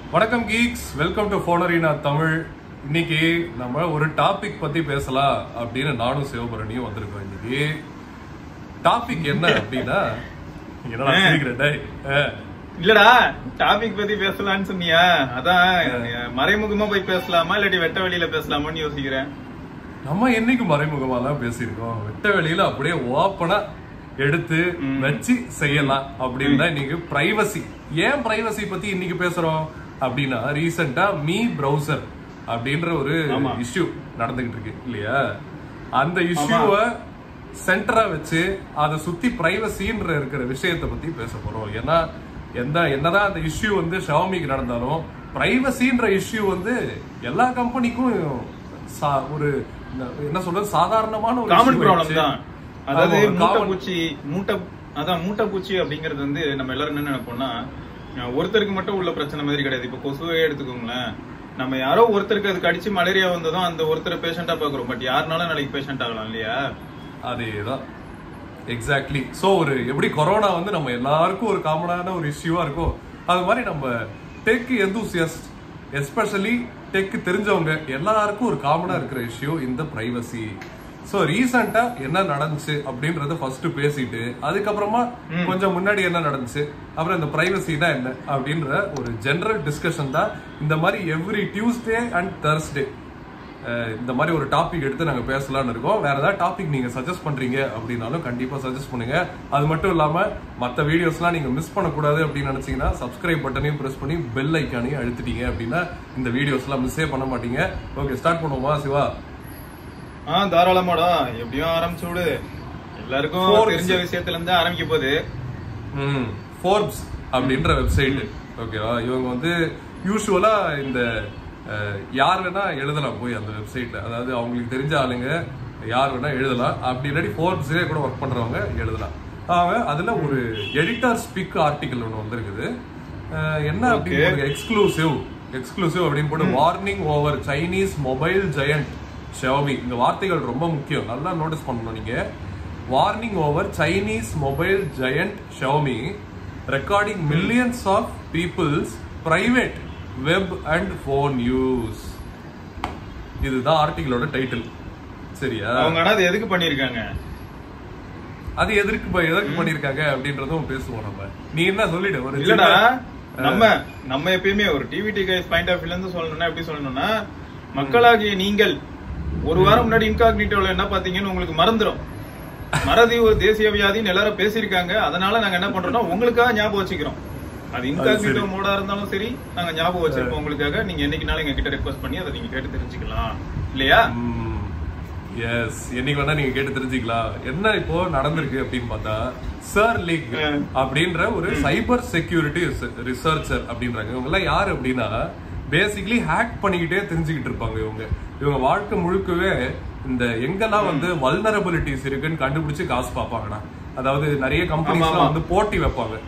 வணக்கம் geeks welcome to போனரினா தமிழ் இன்னைக்கு நம்ம ஒரு டாபிக் பத்தி பேசலாம் அப்படின்னு நானும் சிவபரணியும் வந்திருக்கோம் இன்னைக்கு டாபிக் என்ன அப்படின்னா என்னடா சிரிக்கிறேன் டேய்? அஹ், இல்லடா டாபிக் பத்தி பேசலாம்னு சொன்னியா அதான் மறைமுகமா போய் பேசலாமா இல்லாட்டி வெட்ட வெளியில பேசலாமான்னு யோசிக்கிறேன் நம்ம என்னைக்கு மறைமுகமாலாம் பேசியிருக்கோம் வெட்ட வெளியில அப்படியே ஓப்பனா எடுத்து வச்சு செய்யலாம் அப்படின்னு தான் இன்னைக்கு பிரைவசி ஏன் பிரைவசி பத்தி இன்னைக்கு பேசுறோம் அப்படின்னா ரீசெண்டா மீ பிரவுசர் அப்படின்ற ஒரு ஆமா. இஷ்யூ நடந்துகிட்டு இருக்கு இல்லையா அந்த இஷ்யூவை சென்டரா வச்சு அதை சுத்தி பிரைவசின்ற இருக்கிற விஷயத்தை பத்தி பேச போறோம் ஏன்னா எந்த என்னதான் அந்த இஷ்யூ வந்து ஷாமிக்கு நடந்தாலும் பிரைவசின்ற இஷ்யூ வந்து எல்லா கம்பெனிக்கும் சா- ஒரு என்ன- என்ன சொல்றது சாதாரணமான ஒரு காமன் issue ப்ராப்ளம் ஆயிடுச்சு. தான் அதாவது ஆமா, ஒரு மூட்டை common- பூச்சி மூட்டை அதான் மூட்டை பூச்சி அப்படிங்கறது வந்து நம்ம எல்லாரும் என்ன நினைப்போம்னா அஹ், ஒருத்தருக்கு மட்டும் உள்ள பிரச்சனை மாதிரி கிடையாது இப்ப கொசுவே எடுத்துக்கோங்களேன் நம்ம யாரோ ஒருத்தருக்கு அது கடிச்சு மலேரியா வந்ததும் அந்த ஒருத்தர் பேஷண்டா பாக்குறோம் பட் யாருனாலும் நாளைக்கு பேஷண்ட் ஆகலாம் இல்லையா அதேதான் எக்ஸாக்ட்லி சோ ஒரு எப்படி கொரோனா வந்து நம்ம எல்லாருக்கும் ஒரு காமனான ஒரு இஷ்யூவா இருக்கும் அது மாதிரி நம்ம டெக் எந்தூசியஸ்ட் எஸ்பெஷலி டெக் தெரிஞ்சவங்க எல்லாருக்கும் ஒரு காமனா இருக்கிற இஷ்யூ இந்த பிரைவசி சோ ரீசெண்டா என்ன நடந்துச்சு அப்படின்றத ஃபர்ஸ்ட் பேசிட்டு அதுக்கப்புறமா கொஞ்சம் முன்னாடி என்ன நடந்துச்சு அப்புறம் இந்த பிரைவசினா என்ன அப்படின்ற ஒரு ஜெனரல் டிஸ்கஷன் தான் இந்த மாதிரி எவ்ரி டியூஸ்டே அண்ட் Thursday அஹ் இந்த மாதிரி ஒரு டாபிக் எடுத்து நாங்க பேசலாம்னு இருக்கோம் வேற ஏதாவது டாபிக் நீங்க சஜஸ்ட் பண்றீங்க அப்படின்னாலும் கண்டிப்பா சஜஸ்ட் பண்ணுங்க அது மட்டும் இல்லாம மத்த வீடியோஸ்லாம் நீங்க மிஸ் பண்ணக்கூடாது அப்படின்னு நினைச்சீங்கன்னா சப்ஸ்கிரைப் பட்டனையும் பிரஸ் பண்ணி பெல் ஐக்கானையும் அழுத்திட்டீங்க அப்படின்னா இந்த வீடியோஸ்லாம் மிஸ்ஸே பண்ண மாட்டீங்க ஓகே ஸ்டார்ட் பண்ணுவோமா சிவா ஆ தாராளமாடா எப்படியும் ஆரம்பிச்சு விடு எல்லாருக்கும் Forbes. தெரிஞ்ச விஷயத்துல இருந்து ஆரம்பிக்க போகுது ம் ஃபோர்ப்ஸ் அப்படின்ற வெப்சைட் ஓகேவா இவங்க வந்து யூஸ்வலா இந்த அஹ், யார் வேணா எழுதலாம் போய் அந்த வெப்சைட்ல அதாவது அவங்களுக்கு தெரிஞ்ச ஆளுங்க யார் வேணா எழுதலாம் அப்படி இல்லாட்டி ஃபோர்ப்ஸ்லேயே கூட ஒர்க் பண்றவங்க எழுதலாம் அவங்க அதுல ஒரு எடிட்டர் ஸ்பிக் ஆர்டிகல் ஒன்று வந்திருக்குது அஹ், என்ன அப்படின்னு எக்ஸ்க்ளூசிவ் எக்ஸ்க்ளூசிவ் அப்படின்னு போட்டு warning over Chinese mobile giant Xiaomi இந்த வார்த்தைகள் ரொம்ப முக்கியம் நல்லா நோட்டீஸ் பண்ணணும் நீங்க warning over Chinese mobile giant Xiaomi recording millions of peoples private web and phone use இதுதான் ஆர்டிகளோட டைட்டில் சரியா அவங்க ஆனா அது எதுக்கு பண்ணிருக்காங்க அது எதற்கு ப- எதற்கு பண்ணிருக்காங்க அப்படின்றதும் பேசுவோம் நம்ம நீ என்ன சொல்லிடு ஒரு இல்லடா சின்ன- நம்ம நம்ம எப்பயுமே ஒரு டிவிடி கைஸ் பாயிண்ட் ஆஃப் வியூல இருந்து சொல்லணும்னா எப்படி சொல்லணும்னா மக்களாகிய நீங்கள் ஒரு வாரம் முன்னாடி இன்காக்னிட்டோல என்ன பாத்தீங்கன்னு உங்களுக்கு மறந்துரும் மறதி ஒரு தேசிய வியாதின்னு எல்லாரும் பேசியிருக்காங்க அதனால நாங்க என்ன பண்றோம்னா உங்களுக்காக ஞாபகம் வச்சுக்கிறோம் அது இன்காக்னிட்டோ மோடா இருந்தாலும் சரி நாங்க ஞாபகம் வச்சிருப்போம் உங்களுக்காக நீங்க என்னைக்குனாலும் எங்க கிட்ட ரெக்வஸ்ட் பண்ணி அதை நீங்க கேட்டு தெரிஞ்சுக்கலாம் இல்லையா எஸ் என்னைக்கு வேணா நீங்க கேட்டு தெரிஞ்சுக்கலாம் என்ன இப்போ நடந்திருக்கு அப்படின்னு பார்த்தா சர் லீக் அப்படின்ற ஒரு சைபர் செக்யூரிட்டி ரிசர்ச்சர் அப்படின்றாங்க இவங்க எல்லாம் யாரு அப்படின்னா பேசிக்கலி ஹேக் பண்ணிக்கிட்டே தெரிஞ்சுக்கிட்டு இருப்பாங்க இவங்க இவங்க வாழ்க்கை முழுக்கவே இந்த எங்கெல்லாம் வந்து வல்னரபிலிட்டிஸ் இருக்குன்னு கண்டுபிடிச்சு காசு பார்ப்பாங்கடா அதாவது நிறைய கம்பெனிஸ்லாம் வந்து போட்டி வைப்பாங்க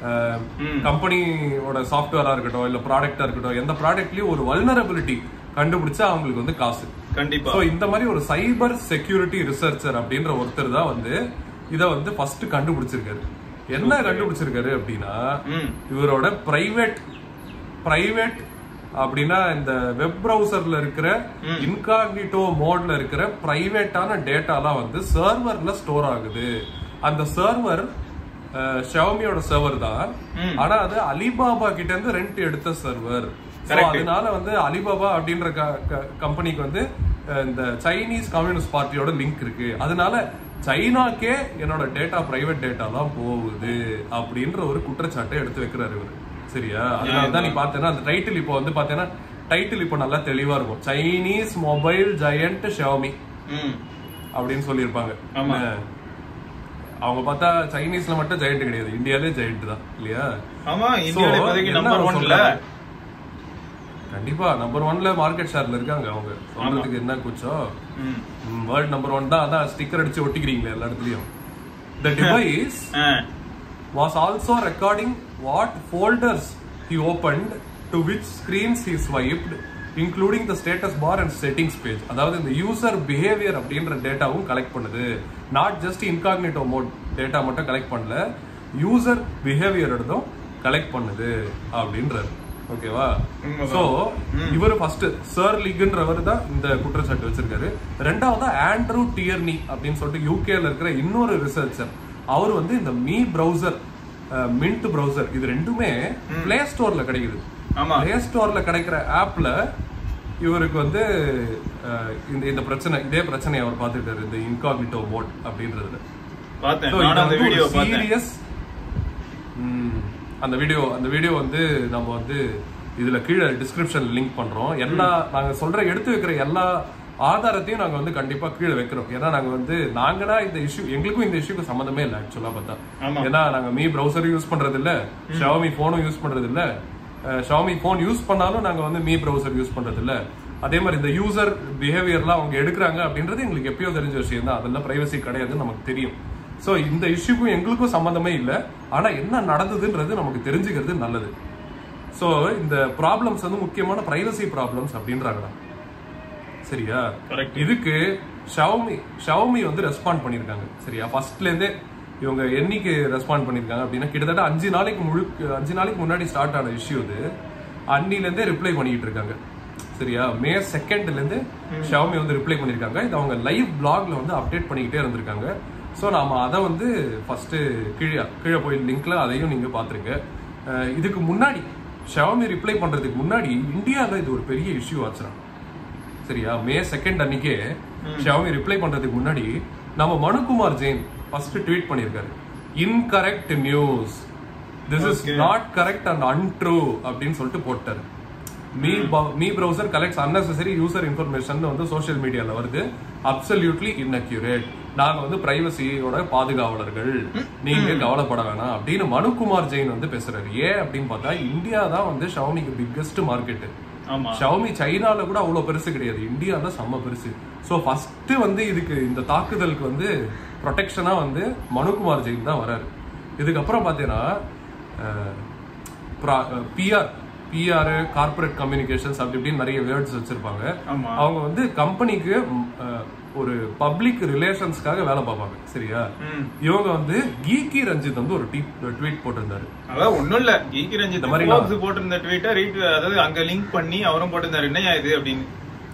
கம்பெனியோட சாஃப்ட்வேரா இருக்கட்டும் இல்ல ப்ராடக்டா இருக்கட்டும் எந்த ப்ராடக்ட்லயும் ஒரு வல்னரபிலிட்டி கண்டுபிடிச்சா அவங்களுக்கு வந்து காசு கண்டிப்பா சோ இந்த மாதிரி ஒரு சைபர் செக்யூரிட்டி ரிசர்ச்சர் அப்படின்ற ஒருத்தர் தான் வந்து இத வந்து ஃபர்ஸ்ட் கண்டுபிடிச்சிருக்காரு என்ன கண்டுபிடிச்சிருக்காரு அப்படின்னா ம் இவரோட பிரைவேட் பிரைவேட் அப்படின்னா இந்த வெப் பிரவுசர்ல இருக்கிற இன்காக்னிட்டோ மோட்ல இருக்கிற பிரைவேட்டான டேட்டாலாம் வந்து சர்வர்ல ஸ்டோர் ஆகுது அந்த சர்வர் ஷவமியோட சர்வர் தான் ம். ஆனா அது அலிபாபா கிட்ட இருந்து ரெண்ட் எடுத்த சர்வர் Correct. அதனால வந்து அலிபாபா அப்படின்ற கம்பெனிக்கு வந்து அஹ், இந்த சைனீஸ் கம்யூனிஸ்ட் பார்ட்டியோட லிங்க் இருக்கு அதனால சைனாக்கே என்னோட டேட்டா பிரைவேட் டேட்டாலாம் போகுது அப்படின்ற ஒரு குற்றச்சாட்டை எடுத்து வைக்கிறாரு இவர் சரியா அதனால தான் நீ பார்த்தேன்னா அந்த டைட்டில் இப்போ வந்து பார்த்தேன்னா டைட்டில் இப்போ நல்லா தெளிவா இருக்கும் சைனீஸ் மொபைல் ஜெயண்ட் ஷியோமி ம் அப்படின்னு சொல்லியிருப்பாங்க ஆமா. என்ன? அவங்க பார்த்தா சைனீஸ்ல மட்டும் ஜெயண்ட் கிடையாது இந்தியாலே ஜெயண்ட் தான் இல்லையா ஆமா இந்தியாவில இப்போதைக்கு என்ன நம்பர் அவர் ஒன்ல சொல்றாரு? கண்டிப்பா நம்பர் ஒன்ல மார்க்கெட் ஷேர்ல இருக்காங்க அவங்க சொல்றதுக்கு என்ன கூச்சம் ம் வேர்ல்ட் நம்பர் ஒன் தான் அதான் ஸ்டிக்கர் அடிச்சு ஒட்டிக்கிறீங்களே எல்லா இடத்துலயும் the device ah was also recording what folders he opened to which screens he swiped including the status bar and settings page அதாவது இந்த யூசர் பிஹேவியர் அப்படின்ற டேட்டாவும் கலெக்ட் பண்ணுது not just incognito mode data மட்டும் கலெக்ட் பண்ணல user behaviour எடுத்தும் collect பண்ணுது அப்படின்றாரு ஓகேவா உண்மைதான். சோ ம். இவர் ஃபர்ஸ்ட் சர் லீக்ன்றவர் தான் இந்த குற்றச்சாட்டு வச்சிருக்காரு ரெண்டாவது ஆண்ட்ரூ டியர்னி அப்படின்னு சொல்லிட்டு யூகேல இருக்கிற இன்னொரு ரிசர்ச்சர் அவர் வந்து இந்த மீ பிரவுசர் மின்ட் பிரவுசர் இது ரெண்டுமே பிளே ஸ்டோர்ல கிடைக்குது ஆமா பிளே ஸ்டோர்ல கிடைக்கிற ஆப்ல இவருக்கு வந்து அஹ், இந்த இந்த பிரச்சனை இதே பிரச்சனையை அவர் பார்த்துட்டாரு இந்த இன்காக்னிட்டோ மோட் அப்படின்றதுல பார்த்தேன் So, இது நானும் அந்த வந்து ஒரு வீடியோ பார்த்தேன் serious- ம், அந்த வீடியோ அந்த வீடியோ வந்து நம்ம வந்து இதுல கீழே டிஸ்கிரிப்ஷன் லிங்க் பண்றோம் எல்லா நாங்க சொல்ற எடுத்து வைக்கிற எல்லா ஆதாரத்தையும் நாங்க வந்து கண்டிப்பா கீழே வைக்கிறோம் ஏன்னா நாங்க வந்து நாங்கன்னா இந்த இஷ்யூ எங்களுக்கும் இந்த இஷ்யூக்கு சம்மந்தமே இல்லை ஆக்சுவலா பார்த்தா ஆமா. ஏன்னா நாங்க மீ ப்ரௌசரும் யூஸ் பண்றது இல்ல ஷாமி போனும் யூஸ் பண்றது இல்ல ஷாமி போன் யூஸ் பண்ணாலும் நாங்க வந்து மீ ப்ரௌசர் யூஸ் பண்றது இல்ல அதே மாதிரி இந்த யூசர் பிஹேவியர்லாம் அவங்க எடுக்கிறாங்க அப்படின்றது எங்களுக்கு எப்பயோ தெரிஞ்ச விஷயம் தான் அதெல்லாம் பிரைவசி கிடையாதுன்னு நமக்கு தெரியும் சோ இந்த இஷ்யூக்கும் எங்களுக்கும் சம்மந்தமே இல்ல ஆனா என்ன நடந்ததுன்றது நமக்கு தெரிஞ்சுக்கிறது நல்லது சோ இந்த ப்ராப்ளம்ஸ் வந்து முக்கியமான பிரைவசி ப்ராப்ளம்ஸ் அப்படின்றாங்கடா சரியா கரெக்ட் இதுக்கு ஷவுமி ஷவுமி வந்து ரெஸ்பாண்ட் பண்ணிருக்காங்க சரியா ஃபர்ஸ்ட்ல இருந்தே இவங்க என்னைக்கு ரெஸ்பாண்ட் பண்ணிருக்காங்க அப்படின்னா கிட்டத்தட்ட அஞ்சு நாளைக்கு முழுக்க அஞ்சு நாளைக்கு முன்னாடி ஸ்டார்ட் ஆன இஷ்யூ இது அன்னில இருந்தே ரிப்ளை பண்ணிட்டு இருக்காங்க சரியா மே செகண்ட்ல இருந்து ஷவுமி வந்து ரிப்ளை பண்ணிருக்காங்க இது அவங்க லைவ் பிளாக்ல வந்து அப்டேட் பண்ணிக்கிட்டே இருந்திருக்காங்க ஸோ நாம அதை வந்து ஃபர்ஸ்ட் கீழே கீழே போய் லிங்க்ல அதையும் நீங்க பாத்துருங்க அஹ் இதுக்கு முன்னாடி ஷவுமி ரிப்ளை பண்றதுக்கு முன்னாடி இந்தியாவில் இது ஒரு பெரிய இஷ்யூ ஆச்சுடா சரியா மே செகண்ட் அன்னைக்கே ஷியாமி ரிப்ளை பண்றதுக்கு முன்னாடி நம்ம மனுகுமார் ஜெயின் ஃபர்ஸ்ட் ட்வீட் பண்ணிருக்காரு incorrect news this is not correct and untrue அப்படின்னு சொல்லிட்டு போட்டாரு Mi Mi browser collects unnecessary user information வந்து சோஷியல் மீடியால வருது அப்சல்யூட்லி inaccurate நாங்க வந்து பிரைவசியோட பாதுகாவலர்கள் நீங்க கவலைப்பட வேணாம் அப்படின்னு மனுகுமார் ஜெயின் வந்து பேசுறாரு ஏன் அப்படின்னு பார்த்தா இந்தியா தான் வந்து ஷவுமிக்கு பிக்கெஸ்ட் மார்க்கெட் ஆமா ஷவுமி சைனால கூட அவ்வளவு பெருசு கிடையாது இந்தியால செம்ம பெருசு சோ ஃபர்ஸ்ட் வந்து இதுக்கு இந்த தாக்குதலுக்கு வந்து ப்ரொடெக்ஷனா வந்து மனுகுமார் ஜெயின் தான் வராரு இதுக்கப்புறம் பாத்தீங்கன்னா பிஆர் பிஆர் கார்ப்பரேட் கம்யூனிகேஷன்ஸ் அப்படி இப்படின்னு நிறைய வேர்ட்ஸ் வச்சிருப்பாங்க ஆமா அவங்க வந்து கம்பெனிக்கு ஒரு பப்ளிக் ரிலேஷன்ஸ்க்காக வேலை பார்ப்பாங்க சரியா ம். இவங்க வந்து கீகி ரஞ்சித் வந்து ஒரு ட்வீட் போட்டிருந்தாரு அதான் ஒண்ணும் இல்ல கீகி ரஞ்சித் இந்த மாதிரி Forbes போட்டிருந்த ட்வீட்டை ரீட் அதாவது அங்க லிங்க் பண்ணி அவரும் போட்டிருந்தாரு என்னையா இது அப்படின்னு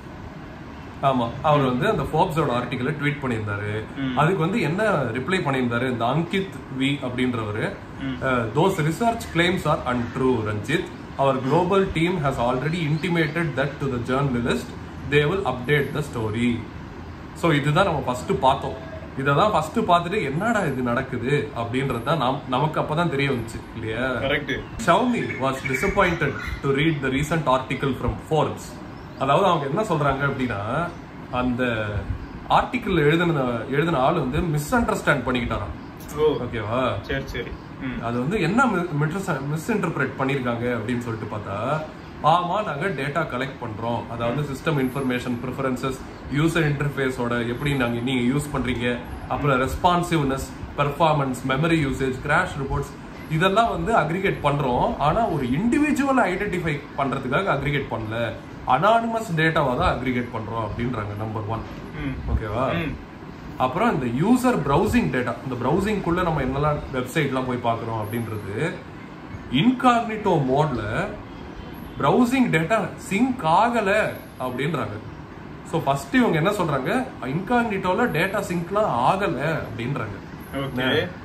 ஆமா அவர் வந்து அந்த ஃபோர்ப்ஸோட ஆர்டிக்கலை ட்வீட் பண்ணியிருந்தாரு அதுக்கு வந்து என்ன ரிப்ளை பண்ணியிருந்தாரு இந்த அங்கித் வி அப்படின்றவரு those research claims are untrue Ranjith our global team has already intimated that to the journalist they will update the story so இதுதான் நம்ம ஃபர்ஸ்ட் பார்த்தோம் இதை தான் ஃபர்ஸ்ட் பார்த்துட்டு என்னடா இது நடக்குது அப்படின்றது தான் நாம் நமக்கு அப்பதான் தெரிய வந்துச்சு இல்லையா correct Xiaomi was disappointed to read the recent article from Forbes. அதாவது அவங்க என்ன சொல்றாங்க அப்படின்னா அந்த ஆர்டிக்கிள் எழுதின எழுதின ஆள் வந்து மிஸ் அண்டர்ஸ்டாண்ட் பண்ணிக்கிட்டாராம் ஓ ஓகேவா சரி சரி ம். அது வந்து என்ன மிஸ் இன்டர்பிரேட் பண்ணிருக்காங்க அப்படின்னு சொல்லிட்டு பார்த்தா ஆமா நாங்க டேட்டா கலெக்ட் பண்றோம் அதாவது சிஸ்டம் இன்ஃபர்மேஷன் ப்ரிஃபரன்சஸ் யூசர் இன்டர்ஃபேஸோட எப்படி நாங்க நீங்க யூஸ் பண்றீங்க அப்புறம் responsiveness performance memory usage crash reports இதெல்லாம் வந்து அக்ரிகேட் பண்றோம் ஆனா ஒரு இண்டிவிஜுவலை ஐடென்டிஃபை பண்றதுக்காக அக்ரிகேட் பண்ணல அனானிமஸ் டேட்டாவை தான் அக்ரிகேட் பண்றோம் அப்படின்றாங்க நம்பர் ஒன் ம். ஓகேவா ம். அப்புறம் இந்த யூசர் browsing டேட்டா இந்த browsingக்குள்ள நம்ம என்னெல்லாம் வெப்சைட்லாம் போய் பார்க்குறோம் அப்படின்றது இன்காக்னிட்டோ மோட்ல browsing டேட்டா சிங்க் ஆகல அப்படின்றாங்க ஸோ ஃபர்ஸ்ட் இவங்க என்ன சொல்றாங்க இன்காக்னிட்டோல டேட்டா சிங்க்லாம் ஆகல அப்படின்றாங்க ஓகே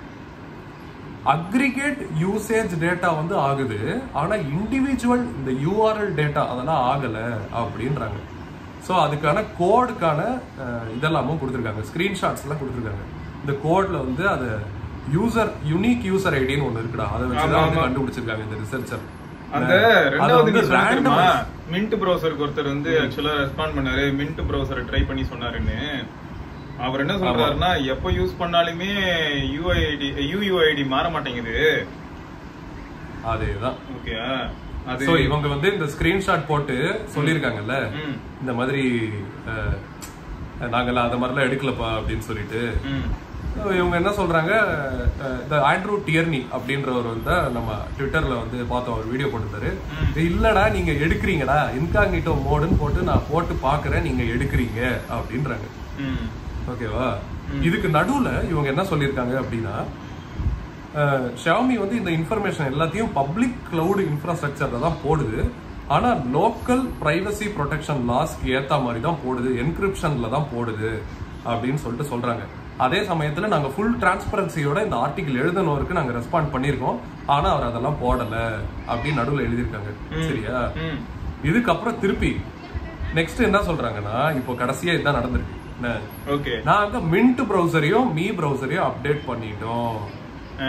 அக்ரிகேட் யூசேஜ் டேட்டா வந்து ஆகுது ஆனா இண்டிவிஜுவல் இந்த யூஆர்எல் டேட்டா அதெல்லாம் ஆகல அப்படின்றாங்க ஸோ அதுக்கான கோடுக்கான இதெல்லாமும் கொடுத்துருக்காங்க ஸ்கிரீன்ஷாட்ஸ் எல்லாம் கொடுத்துருக்காங்க இந்த கோட்ல வந்து அதை யூசர் யூனிக் யூசர் ஐடின்னு ஒன்று இருக்குடா அதை வச்சு தான் வந்து கண்டுபிடிச்சிருக்காங்க இந்த ரிசர்ச்சர் அந்த ரெண்டாவது நீ சொன்ன தெரியுமா மின்ட் ப்ரௌசருக்கு ஒருத்தர் வந்து ஆக்சுவலா ரெஸ்பாண்ட் பண்ணாரு மின்ட் ப்ரௌசரை ட்ரை பண்ணி சொன்னாருன்னு அவர் என்ன சொல்றாருன்னா எப்ப யூஸ் பண்ணாலுமே யூஐடி யூயூஐடி மாற மாட்டேங்குது அதேதான் ஓகே அது ஸோ இவங்க வந்து இந்த ஸ்கிரீன்ஷாட் போட்டு சொல்லியிருக்காங்கல்ல ம், இந்த மாதிரி அஹ், நாங்கெல்லாம் அந்த மாதிரிலாம் எடுக்கலப்பா அப்படின்னு சொல்லிட்டு ம், இவங்க என்ன சொல்றாங்க இந்த ஆண்ட்ரூ டியர்னி அப்படின்றவர் வந்து நம்ம ட்விட்டர்ல வந்து பார்த்தோம் ஒரு வீடியோ போட்டிருந்தாரு இது இல்லடா நீங்க எடுக்கிறீங்கடா இன்காக்னிட்டோ மோடுன்னு போட்டு நான் போட்டு பாக்குறேன் நீங்க எடுக்கிறீங்க அப்படின்றாங்க ம், ஓகேவா இதுக்கு நடுவுல இவங்க என்ன சொல்லியிருக்காங்க அப்படின்னா ஷாமி வந்து இந்த இன்ஃபர்மேஷன் எல்லாத்தையும் பப்ளிக் கிளவுட் இன்ஃப்ராஸ்ட்ரக்சர்ல தான் போடுது ஆனா லோக்கல் பிரைவசி ப்ரொடெக்ஷன் லாஸ்க்கு ஏத்த மாதிரி தான் போடுது என்கிரிப்ஷன்ல தான் போடுது அப்படின்னு சொல்லிட்டு சொல்றாங்க அதே சமயத்துல நாங்க ஃபுல் டிரான்ஸ்பரன்சியோட இந்த ஆர்டிகல் எழுதினவருக்கு நாங்க ரெஸ்பாண்ட் பண்ணியிருக்கோம் ஆனா அவர் அதெல்லாம் போடல அப்படின்னு நடுவுல எழுதியிருக்காங்க சரியா ம். இதுக்கப்புறம் திருப்பி நெக்ஸ்ட் என்ன சொல்றாங்கன்னா இப்போ கடைசியா இதான் நடந்திருக்கு என்ன ஓகே நாங்க மின்ட் ப்ரௌசரையும் மீ ப்ரௌசரையும் அப்டேட் பண்ணிட்டோம் ஆ.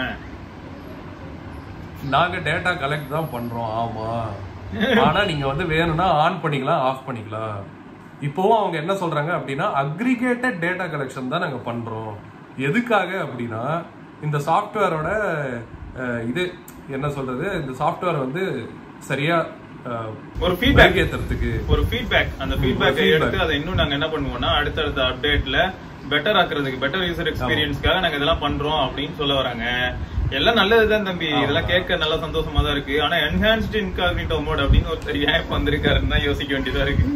நாங்க டேட்டா கலெக்ட் தான் பண்றோம் ஆமா ஆனா நீங்க வந்து வேணும்னா ஆன் பண்ணிக்கலாம் ஆஃப் பண்ணிக்கலாம் இப்போவும் அவங்க என்ன சொல்றாங்க அப்படின்னா அக்ரிகேட்டட் டேட்டா கலெக்ஷன் தான் நாங்க பண்றோம் எதுக்காக அப்படின்னா இந்த சாஃப்ட்வேரோட இது என்ன சொல்றது இந்த சாஃப்ட்வேர் வந்து சரியா அஹ், ஒரு ஃபீட்பேக் மெருகேத்துறதுக்கு ஒரு ஃபீட்பேக் அந்த ஃபீட்பேக்கை feedback. எடுத்து அதை இன்னும் நாங்க என்ன பண்ணுவோம்னா அடுத்தடுத்த அப்டேட்ல பெட்டர் ஆக்குறதுக்கு பெட்டர் யூசர் எக்ஸ்பீரியன்ஸ்க்காக நாங்க இதெல்லாம் பண்றோம் அப்படின்னு சொல்ல வராங்க எல்லாம் நல்லதுதான் தம்பி இதெல்லாம் கேட்க நல்ல சந்தோஷமா தான் இருக்கு ஆனா என்ஹான்ஸ்டு இன்காக்னிட்டோ மோட் அப்படின்னு ஒருத்தர் ஏன் இப்ப வந்திருக்காருன்னு தான் யோசிக்க வேண்டியதா இருக்கு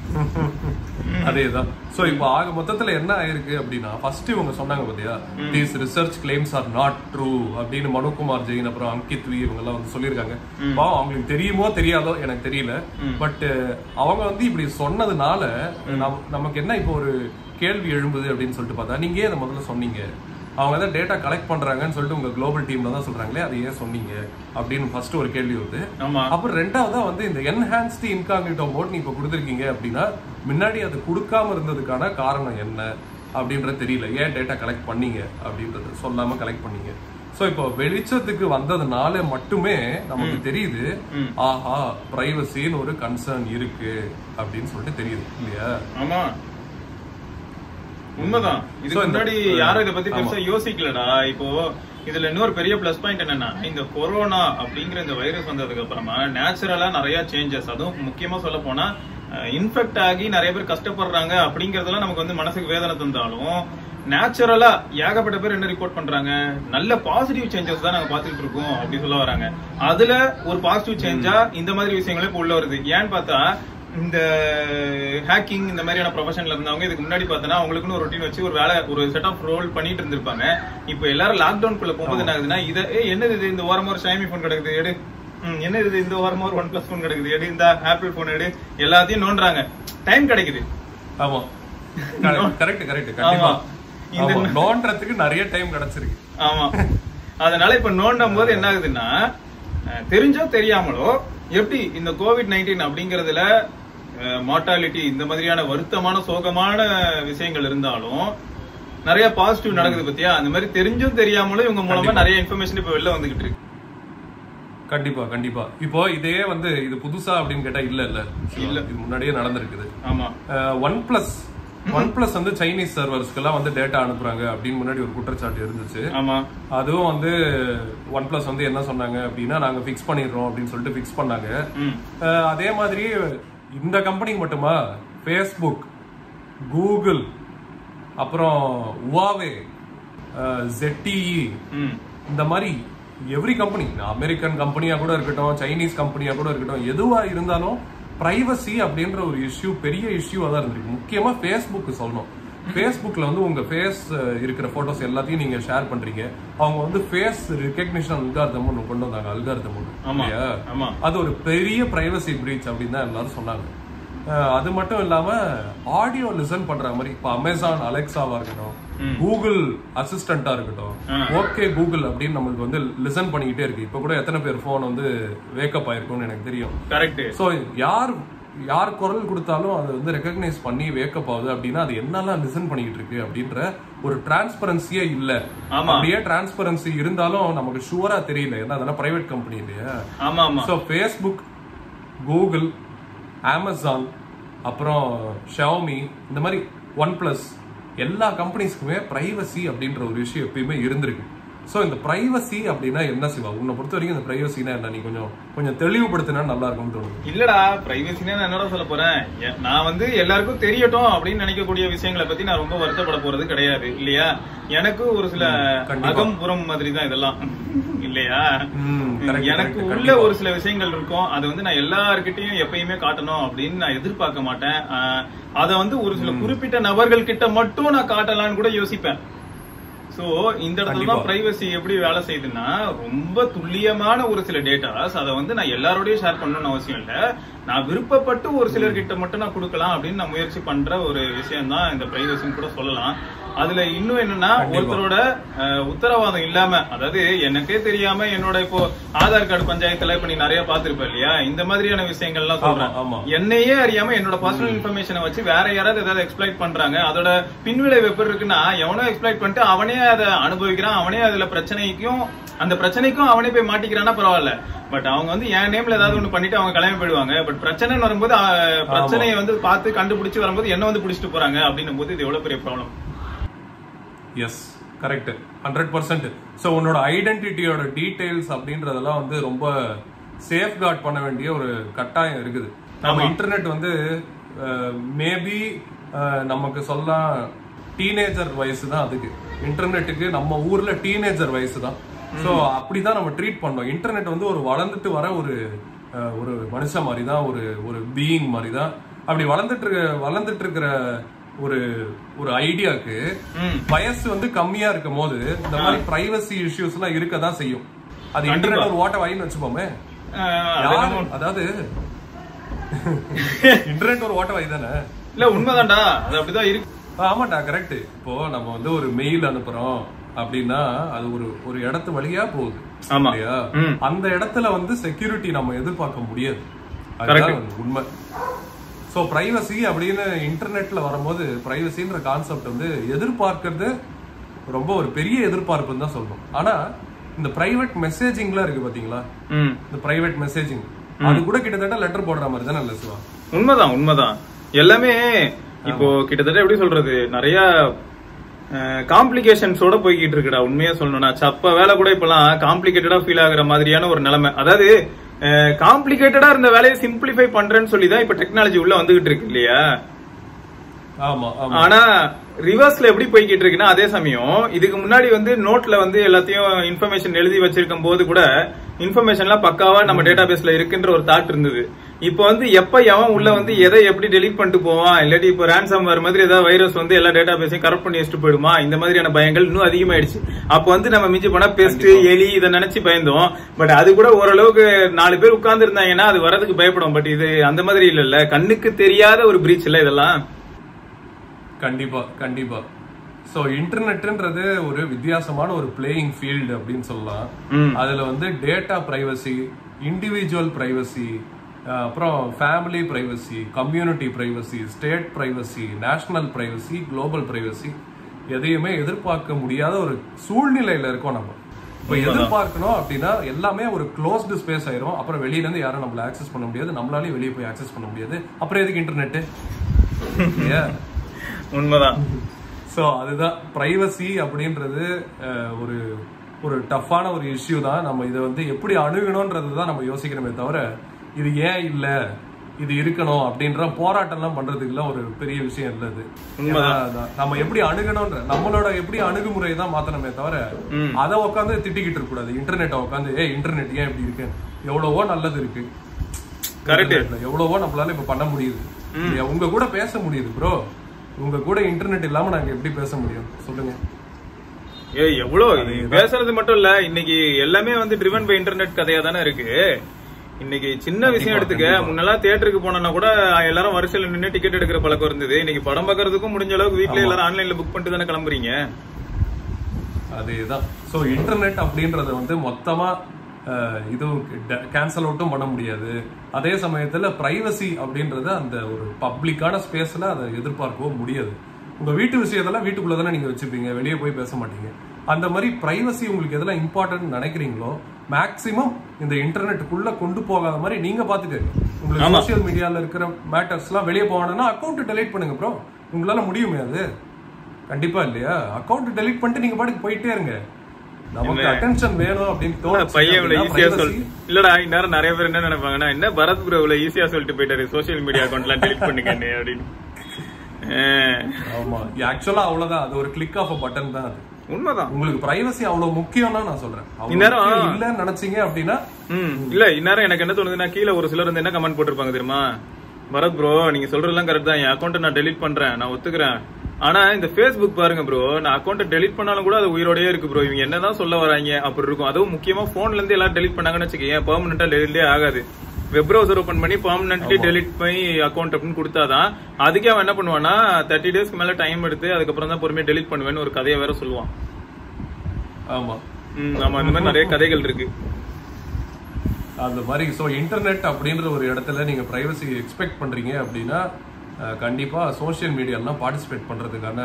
அதேதான் சோ இப்போ ஆக மொத்தத்துல என்ன ஆயிருக்கு அப்படின்னா ஃபர்ஸ்ட் இவங்க சொன்னாங்க பாத்தியா these research claims are not true அப்படின்னு மனுகுமார் ஜெயின் அப்புறம் அங்கித் வி இவங்க எல்லாம் வந்து சொல்லியிருக்காங்க பாவம் அவங்களுக்கு தெரியுமோ தெரியாதோ எனக்கு தெரியல பட் அவங்க வந்து இப்படி சொன்னதுனால நம்- நமக்கு என்ன இப்போ ஒரு கேள்வி எழும்புது அப்படின்னு சொல்லிட்டு பார்த்தா நீங்க ஏன் இதை முதல்ல சொன்னீங்க அவங்க தான் டேட்டா கலெக்ட் பண்றாங்கன்னு சொல்லிட்டு உங்க குளோபல் டீம்ல தான் சொல்றாங்களே அதை ஏன் சொன்னீங்க அப்படின்னு ஃபர்ஸ்ட் ஒரு கேள்வி வருது ஆமா அப்புறம் ரெண்டாவதா வந்து இந்த என்ஹான்ஸ்டு இன்காக்னிட்டோ மோட் நீ இப்ப கொடுத்துருக்கீங்க அப்படின்னா முன்னாடி அது கொடுக்காம இருந்ததுக்கான காரணம் என்ன அப்படின்றது தெரியல ஏன் டேட்டா கலெக்ட் பண்ணீங்க அப்படின்றது சொல்லாம கலெக்ட் பண்ணீங்க சோ இப்போ வெளிச்சத்துக்கு வந்ததுனால மட்டுமே நமக்கு தெரியுது ஆஹா பிரைவசின்னு ஒரு கன்சர்ன் இருக்கு அப்படின்னு சொல்லிட்டு தெரியுது இல்லையா ஆமா உண்மைதான் இதுக்கு So, இந்த- முன்னாடி யாரும் இத பத்தி பெருசா யோசிக்கலடா இப்போ இதுல இன்னொரு பெரிய பிளஸ் பாயிண்ட் என்னன்னா இந்த கொரோனா அப்படிங்கிற இந்த வைரஸ் வந்ததுக்கு அப்புறமா நேச்சுரலா நிறைய சேஞ்சஸ் அதுவும் முக்கியமா சொல்ல போனா இன்ஃபெக்ட் ஆகி நிறைய பேர் கஷ்டப்படுறாங்க அப்படிங்கறதெல்லாம் நமக்கு வந்து மனசுக்கு வேதனை தந்தாலும் நேச்சுரலா ஏகப்பட்ட பேர் என்ன ரிப்போர்ட் பண்றாங்க நல்ல பாசிட்டிவ் சேஞ்சஸ் தான் நாங்க பாத்துட்டு இருக்கோம் அப்படி சொல்ல வராங்க அதுல ஒரு பாசிட்டிவ் சேஞ்சா இந்த மாதிரி விஷயங்களே இப்ப உள்ள வருது ஏன்னு பார்த்தா இந்த ஹேக்கிங் இந்த மாதிரியான ப்ரொஃபஷன்ல இருந்தவங்க இதுக்கு முன்னாடி பார்த்தனா அவங்களுக்குன்னு ஒரு ரொட்டீன் வச்சு ஒரு வேலை ஒரு செட் ஆஃப் ரோல் பண்ணிட்டு இருந்திருப்பாங்க இப்போ எல்லாரும் லாக்டவுன் குள்ள போகும்போது என்ன ஆகுதுன்னா இதை ஏ என்னது இது இந்த ஓரமா ஒரு ஷாமி போன் கிடக்குது எடு ம், என்ன இது இந்த ஓரமா ஒரு ஒன் பிளஸ் போன் கிடக்குது எடு இந்த ஆப்பிள் போன் எடு எல்லாத்தையும் நோண்டுறாங்க டைம் கிடைக்குது ஆமா கரெக்ட் கரெக்ட் கண்டிப்பா ஆமா. இந்த- ஆமா. நோண்டுறதுக்கு நிறைய டைம் கிடைச்சிருக்கு ஆமா அதனால இப்ப நோண்டும் போது என்ன ஆகுதுன்னா அஹ், தெரிஞ்சோ தெரியாமலோ எப்படி இந்த கோவிட் நைன்டீன் அப்படிங்கறதுல மார்டாலிட்டி இந்த மாதிரியான வருத்தமான சோகமான விஷயங்கள் இருந்தாலும் நிறைய பாசிட்டிவ் நடக்குது பத்தியா அந்த மாதிரி தெரிஞ்சும் தெரியாமலும் இவங்க மூலமா நிறைய இன்ஃபர்மேஷன் இப்ப வெளில வந்துகிட்டு இருக்கு கண்டிப்பா கண்டிப்பா இப்போ இதே வந்து இது புதுசா அப்படின்னு கேட்டா இல்ல இல்ல இல்ல. இது முன்னாடியே நடந்திருக்குது ஆமா ஒன் பிளஸ் ஒன் பிளஸ் வந்து சைனீஸ் சர்வர்ஸ்க்கெல்லாம் வந்து டேட்டா அனுப்புறாங்க அப்படின்னு முன்னாடி ஒரு குற்றச்சாட்டு இருந்துச்சு ஆமா அதுவும் வந்து ஒன் பிளஸ் வந்து என்ன சொன்னாங்க அப்படின்னா நாங்க ஃபிக்ஸ் பண்ணிடுறோம் அப்படின்னு சொல்லிட்டு ஃபிக்ஸ் பண்ணாங்க ம் அஹ் அதே மாதிரி இந்த கம்பெனிக்கு மட்டுமா ஃபேஸ்புக் கூகுள் அப்புறம் உவாவே ZTE ம் இந்த மாதிரி எவ்ரி கம்பெனி அமெரிக்கன் கம்பெனியா கூட இருக்கட்டும் சைனீஸ் கம்பெனியா கூட இருக்கட்டும் எதுவா இருந்தாலும் பிரைவசி அப்படின்ற ஒரு இஷ்யூ பெரிய இஷ்யூவா தான் இருந்திருக்கு முக்கியமா ஃபேஸ்புக் சொல்லணும் ஃபேஸ்புக்ல வந்து உங்க ஃபேஸ் இருக்கிற போட்டோஸ் எல்லாத்தையும் நீங்க ஷேர் பண்றீங்க அவங்க வந்து ஃபேஸ் ரெகக்னிஷன் அல்கார்தம் ஒன்று கொண்டு வந்தாங்க அல்கார்தம் ஒன்று ஆமா இல்லையா ஆமா அது ஒரு பெரிய பிரைவசி பிரீச் அப்படின்னு தான் எல்லாரும் சொன்னாங்க அஹ் அது மட்டும் இல்லாம ஆடியோ லிசன் பண்ற மாதிரி இப்ப அமேசான் அலெக்சாவா இருக்கட்டும் கூகுள் அசிஸ்டண்டா இருக்கட்டும் ஓகே கூகுள் அப்படின்னு நம்மளுக்கு வந்து லிசன் பண்ணிக்கிட்டே இருக்கு இப்ப கூட எத்தனை பேர் போன் வந்து வேக்கப் ஆயிருக்கும்னு எனக்கு தெரியும் கரெக்ட் சோ யார் யார் குரல் கொடுத்தாலும் அது வந்து ரெகக்னைஸ் பண்ணி வேக்கப் ஆகுது அப்படின்னா அது என்னெல்லாம் லிசன் பண்ணிக்கிட்டு இருக்கு அப்படின்ற ஒரு டிரான்ஸ்பரன்சியே இல்ல ஆமா. அப்படியே டிரான்ஸ்பரன்சி இருந்தாலும் நமக்கு ஷுவரா தெரியல ஏன்னா அதெல்லாம் பிரைவேட் கம்பெனி இல்லையா ஆமா ஆமா ஸோ ஃபேஸ்புக் கூகுள் அமேசான் அப்புறம் ஷவுமி இந்த மாதிரி ஒன் பிளஸ் எல்லா கம்பெனிஸ்க்குமே பிரைவசி அப்படின்ற ஒரு விஷயம் எப்பயுமே இருந்திருக்கு ஸோ இந்த பிரைவசி அப்படின்னா என்ன சிவா உன்னை பொறுத்த வரைக்கும் இந்த பிரைவசினா என்ன நீ கொஞ்சம் கொஞ்சம் தெளிவுபடுத்தினா நல்லா இருக்கும்னு தோணுது இல்லடா பிரைவசினா நான் என்னடா சொல்ல போறேன் எ- நான் வந்து எல்லாருக்கும் தெரியட்டும் அப்படின்னு நினைக்கக்கூடிய விஷயங்களை பத்தி நான் ரொம்ப வருத்தப்பட போறது கிடையாது இல்லையா எனக்கு ஒரு சில கண்டிப்பா. அகம் புறம் மாதிரி தான் இதெல்லாம் இல்லையா ம், correct, எனக்கு correct, உள்ள கண்டிப்பா. ஒரு சில விஷயங்கள் இருக்கும் அதை வந்து நான் எல்லார்கிட்டயும் எப்பயுமே காட்டணும் அப்படின்னு நான் எதிர்பார்க்க மாட்டேன் ஆஹ், அதை வந்து ஒரு சில குறிப்பிட்ட நபர்கள் கிட்ட மட்டும் நான் காட்டலாம்னு கூட யோசிப்பேன் சோ இந்த இடத்துல கண்டிப்பா. தான் பிரைவசி எப்படி வேலை செய்யுதுன்னா ரொம்ப துல்லியமான ஒரு சில டேட்டாஸ் அதை வந்து நான் எல்லாரோடய ஷேர் பண்ணணும்னு அவசியம் இல்ல நான் விருப்பப்பட்டு ஒரு சிலர்கிட்ட மட்டும் நான் கொடுக்கலாம் அப்படின்னு நான் முயற்சி பண்ற ஒரு விஷயம் தான் இந்த பிரைவசின்னு கூட சொல்லலாம் அதுல இன்னும் என்னன்னா கண்டிப்பா. ஒருத்தரோட அஹ், உத்தரவாதம் இல்லாம அதாவது எனக்கே தெரியாம என்னோட இப்போ ஆதார் கார்டு பஞ்சாயத்துல இப்ப நீ நிறைய பாத்திருப்ப இல்லையா இந்த மாதிரியான விஷயங்கள்லாம் சொல்றேன் ஆமா, ஆமா. என்னையே அறியாம என்னோட பர்சனல் இன்ஃபர்மேஷனை வச்சு வேற யாராவது ஏதாவது எக்ஸ்பிளைட் பண்றாங்க அதோட பின்விளைவு எப்படி இருக்குன்னா எவனோ எக்ஸ்பிளைட் பண்ணிட்டு அவனே அதை அனுபவிக்கிறான் அவனே அதுல பிரச்சனைக்கும் அந்த பிரச்சனைக்கும் அவனே போய் மாட்டிக்கிறான்னா பரவாயில்ல பட் அவங்க வந்து என் நேம்ல ஏதாவது ஒண்ணு பண்ணிட்டு அவங்க கிளம்பி போயிடுவாங்க பட் பிரச்சனைன்னு வரும்போது அஹ், பிரச்சனையை வந்து பார்த்து கண்டுபிடிச்சு வரும்போது என்ன வந்து பிடிச்சிட்டு போறாங்க அப்படின்னும் போது இது எவ்வளவு பெரிய problem yes correct hundred percent so உன்னோட ஐடென்டிட்டியோட டீடைல்ஸ் அப்படின்றதெல்லாம் வந்து ரொம்ப சேஃப் கார்ட் பண்ண வேண்டிய ஒரு கட்டாயம் இருக்குது நம்ம ஆமா. இன்டர்நெட் வந்து மேபி நமக்கு சொல்லலாம் டீனேஜர் வயசு தான் அதுக்கு இன்டர்நெட்டுக்கு நம்ம ஊர்ல டீனேஜர் வயசு தான் ஸோ அப்படிதான் நம்ம ட்ரீட் பண்ணோம் இன்டர்நெட் வந்து ஒரு வளர்ந்துட்டு வர ஒரு அஹ், ஒரு மனுஷன் மாதிரி தான் ஒரு ஒரு பீயிங் மாதிரி தான் அப்படி வளர்ந்துட்டு இருக்க வளர்ந்துட்டு இருக்கிற ஒரு ஒரு ஐடியாக்கு ம் வயசு வந்து கம்மியா இருக்கும் போது இந்த மாதிரி பிரைவசி இஷ்யூஸ் எல்லாம் இருக்க தான் செய்யும் அது கண்டிப்பா. இன்டர்நெட் ஒரு ஓட்ட வாயின்னு வச்சுப்போமே அஹ், அது யாரு என்னமோ- அதாவது இன்டர்நெட் ஒரு ஓட்ட வாய் தானே இல்ல உண்மைதான்டா அது அப்படிதான் இருக்கு ஆமாண்டா கரெக்ட் இப்போ நம்ம வந்து ஒரு மெயில் அனுப்புறோம் அப்படின்னா அது ஒரு ஒரு இடத்து வழியா போகுது ஆமா. இல்லையா ம். அந்த இடத்துல வந்து செக்யூரிட்டி நம்ம எதிர்பார்க்க முடியாது Correct. அதுதான் உண்மை சோ பிரைவசி அப்படின்னு இன்டர்நெட்ல வரும்போது பிரைவசின்ற கான்செப்ட் வந்து எதிர்பார்க்கிறது ரொம்ப ஒரு பெரிய எதிர்பார்ப்புன்னு தான் சொல்லணும் ஆனா இந்த பிரைவேட் மெசேஜிங்லாம் இருக்கு பாத்தீங்களா ம் இந்த பிரைவேட் மெசேஜிங் அது கூட கிட்டத்தட்ட லெட்டர் போடுற மாதிரி தானே இல்ல சிவா உண்மைதான் உண்மைதான் எல்லாமே இப்போ கிட்டத்தட்ட எப்படி சொல்றது நிறைய காம்ப்ளிகேஷன்ஸோட போய்கிட்டு இருக்குடா உண்மையா சொல்லணும்னா சப்ப வேலை கூட இப்பெல்லாம் காம்ப்ளிகேட்டடா ஃபீல் ஆகுற மாதிரியான ஒரு நிலைமை அதாவது காம்ப்ளிகேட்டடா இருந்த வேலையை சிம்பிளிஃபை பண்றேன்னு சொல்லி தான் இப்ப டெக்னாலஜி உள்ள வந்துகிட்டு இருக்கு இல்லையா ஆமா ஆமா ஆனா ரிவர்ஸ்ல எப்படி போய்கிட்டு இருக்குன்னா அதே சமயம் இதுக்கு முன்னாடி வந்து நோட்ல வந்து எல்லாத்தையும் இன்ஃபர்மேஷன் எழுதி வச்சிருக்கும் போது கூட இன்ஃபர்மேஷன்லாம் பக்காவா நம்ம டேட்டாபேஸ்ல இருக்குன்ற ஒரு தாட் இருந்தது இப்போ வந்து எப்ப எவன் உள்ள வந்து எதை எப்படி டெலீட் பண்ணிட்டு போவான் இல்லாட்டி இப்போ ரேன்சம் வர மாதிரி ஏதாவது வைரஸ் வந்து எல்லா டேட்டாபேஸையும் கரெக்ட் பண்ணி வச்சுட்டு போயிடுமா இந்த மாதிரியான பயங்கள் இன்னும் அதிகமாயிடுச்சு அப்போ வந்து நம்ம மிஞ்சி போனா பெஸ்ட் எலி இதை நினைச்சு பயந்தோம் பட் அது கூட ஓரளவுக்கு நாலு பேர் உட்கார்ந்து இருந்தாங்கன்னா அது வரதுக்கு பயப்படும் பட் இது அந்த மாதிரி இல்லல்ல கண்ணுக்கு தெரியாத ஒரு பிரீச் இல்ல இதெல்லாம் கண்டிப்பா கண்டிப்பா சோ இன்டர்நெட்ன்றது ஒரு வித்தியாசமான ஒரு பிளேயிங் ஃபீல்டு அப்படின்னு சொல்லலாம் ம். அதுல வந்து டேட்டா பிரைவசி இண்டிவிஜுவல் பிரைவசி அப்புறம் family privacy community privacy state privacy national privacy global privacy எதையுமே எதிர்பார்க்க முடியாத ஒரு சூழ்நிலையில இருக்கோம் நம்ம இப்போ எதிர்பார்க்கணும் அப்படின்னா எல்லாமே ஒரு க்ளோஸ்டு ஸ்பேஸ் ஆயிரும் அப்புறம் வெளியில இருந்து யாரும் நம்மள ஆக்சஸ் பண்ண முடியாது நம்மளாலையும் வெளியே போய் ஆக்சஸ் பண்ண முடியாது அப்புறம் எதுக்கு இன்டர்நெட் இல்லையா உண்மைதான் ஸோ அதுதான் ப்ரைவசி அப்படின்றது அஹ், ஒரு ஒரு டஃப்பான ஒரு இஷ்யூ தான் நம்ம இதை வந்து எப்படி அணுகணுன்றது தான் நம்ம யோசிக்கிறோமே தவிர இது ஏன் இல்லை இது இருக்கணும் அப்படின்ற போராட்டம்லாம் பண்றதுக்குலாம் ஒரு பெரிய விஷயம் இல்லை இது உண்மைதான். ஏன்னா, அதான் நம்ம எப்படி அணுகணும்ன்ற நம்மளோட எப்படி அணுகுமுறை தான் மாத்தணுமே தவிர ம். அதை உட்காந்து திட்டிக்கிட்டு இருக்க கூடாது இன்டர்நெட்டை உட்காந்து ஏ இன்டர்நெட் ஏன் இப்படி இருக்கு எவ்வளவோ நல்லது இருக்கு Correct. இன்டர்நெட்ல எவ்வளவோ நம்மளால இப்ப பண்ண முடியுது இல்லையா? உங்க கூட பேச முடியுது ப்ரோ உங்க கூட இன்டர்நெட் இல்லாம நாங்க எப்படி பேச முடியும் சொல்லுங்க ஏய் எவ்வளவு பேசுறது மட்டும் இல்ல இன்னைக்கு எல்லாமே வந்து ட்ரிவன் பை இன்டர்நெட் கதையா தானே இருக்கு இன்னைக்கு சின்ன விஷயம் எடுத்துக்க முன்னெல்லாம் தியேட்டருக்கு போனோம்னா கூட எல்லாரும் வரிசையில நின்று டிக்கெட் எடுக்கிற பழக்கம் இருந்தது இன்னைக்கு படம் பார்க்கறதுக்கும் முடிஞ்ச அளவுக்கு வீட்ல எல்லாரும் ஆன்லைன்ல புக் பண்ணிட்டு தானே கிளம்புறீங்க அதேதான் சோ இன்டர்நெட் அப்படின்றத வந்து மொத்தமா அஹ், இது கேன்சல் அவுட்டும் பண்ண முடியாது அதே சமயத்துல பிரைவசி அப்படின்றத அந்த ஒரு பப்ளிக்கான ஸ்பேஸ்ல அதை எதிர்பார்க்கவும் முடியாது உங்க வீட்டு விஷயத்தெல்லாம் வீட்டுக்குள்ள தானே நீங்க வச்சுப்பீங்க வெளியே போய் பேச மாட்டீங்க அந்த மாதிரி பிரைவசி உங்களுக்கு எதெல்லாம் இம்பார்ட்டன்ட் நினைக்கிறீங்களோ மேக்சிமம் இந்த இன்டர்நெட்டுக்குள்ள கொண்டு போகாத மாதிரி நீங்க பாத்துக்கங்க உங்களுக்கு ஆமா. சோஷியல் மீடியால இருக்கிற மேட்டர்ஸ் எல்லாம் வெளியே போகணும்னா அக்கௌண்ட் டெலீட் பண்ணுங்க ப்ரோ உங்களால முடியுமே அது கண்டிப்பா இல்லையா அக்கௌண்ட் டெலீட் பண்ணிட்டு நீங்க பாட்டுக்கு போயிட்டே இருங்க நமக்கு அட்டென்ஷன் வேணும் அப்படின்னு தோணுச்சு பையன் இவ்வளவு அப்படின்னா ஈஸியா privacy- சொல் இல்லடா இந்நேரம் நிறைய பேர் என்ன நினைப்பாங்கன்னா என்ன பரத் ப்ரோ இவ்வளவு ஈஸியா சொல்லிட்டு போயிட்டாரு சோசியல் மீடியா அக்கௌண்ட்லாம் டெலிட் பண்ணுங்க அப்படின்னு அஹ், ஆமா ஆக்சுவலா அவ்வளவுதான் அது ஒரு கிளிக் ஆஃப் பட்டன் தான் அது உண்மைதான் உங்களுக்கு பிரைவசி அவ்வளவு முக்கியம்னா நான் சொல்றேன் அவ்வளவு இந்நேரம் முக்கியம் இல்லைன்னு நினைச்சீங்க அப்படின்னா ம் இல்ல இந்நேரம் எனக்கு என்ன தோணுதுன்னா கீழே ஒரு சிலர் வந்து என்ன கமெண்ட் போட்டிருப்பாங்க தெரியுமா பரத் ப்ரோ நீங்க சொல்றதெல்லாம் கரெக்ட் தான் என் அக்கௌண்ட்டை நான் டெலீட் பண்றேன் நான் ஒத்துக்கிறேன் ஆனா இந்த Facebook பாருங்க ப்ரோ நான் அக்கௌண்ட் டெலீட் பண்ணாலும் கூட அது உயிரோடயே இருக்கு ப்ரோ இவங்க என்னதான் சொல்ல வராங்க அப்படி இருக்கும் அதுவும் முக்கியமா போன்ல இருந்து எல்லாம் டெலீட் பண்ணாங்கன்னு வச்சுக்கோங்க பெர்மனண்டா டெலிட்டே ஆகாது வெப் ப்ரௌசர் ஓபன் பண்ணி பெர்மனன்ட்லி டெலிட் பண்ணி அக்கௌண்ட் அப்படின்னு கொடுத்தாதான் அதுக்கே அவன் என்ன பண்ணுவான்னா தேர்ட்டி டேஸ்க்கு மேல டைம் எடுத்து அதுக்கப்புறம் தான் பொறுமையா டெலிட் பண்ணுவேன்னு ஒரு கதையை வேற சொல்லுவான் ஆமா ம், ஆமா இந்த மாதிரி நிறைய கதைகள் இருக்கு அந்த மாதிரி ஸோ இன்டர்நெட் அப்படின்ற ஒரு இடத்துல நீங்க பிரைவசி எக்ஸ்பெக்ட் பண்றீங்க அப்படின்னா அஹ், கண்டிப்பா சோஷியல் மீடியாலாம் பார்ட்டிசிபேட் பண்றதுக்கான